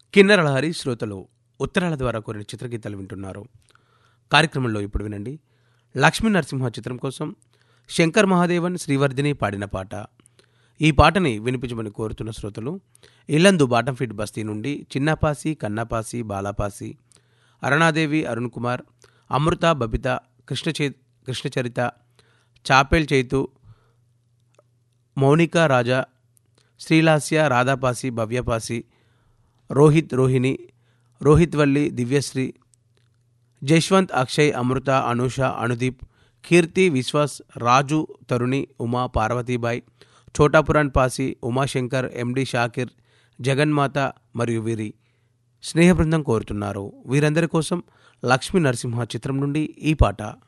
కిన్నెర లహరి శ్రోతలు ఉత్తరాల ద్వారా కోరిన చిత్రగీతాలు వింటున్నారు కార్యక్రమంలో ఇప్పుడు వినండి లక్ష్మీ నరసింహ చిత్రం కోసం శంకర్ మహాదేవన్ శ్రీవర్ధిని పాడిన పాట ఈ పాటని వినిపించమని కోరుతున్న శ్రోతలు ఇల్లందు బాటంఫిట్ బస్తీ నుండి చిన్నపాసి కన్నపాసి బాలాపాసి అరుణాదేవి అరుణ్ కుమార్ అమృత బబిత కృష్ణచే కృష్ణచరిత చాపేల్ చైతు మౌనిక రాజా శ్రీలాస్య రాధాపాసి భవ్యపాసి రోహిత్ రోహిణి రోహిత్ వల్లి దివ్యశ్రీ జశ్వంత్ అక్షయ్ అమృత అనూష అనుదీప్ కీర్తి విశ్వాస్ రాజు తరుణి ఉమా పార్వతీబాయ్ చోటాపురాన్ పాసి ఉమాశంకర్ ఎండి షాకిర్ జగన్మాత మరియు వీరి స్నేహ బృందం కోరుతున్నారు వీరందరి కోసం లక్ష్మీ నరసింహ చిత్రం నుండి ఈ పాట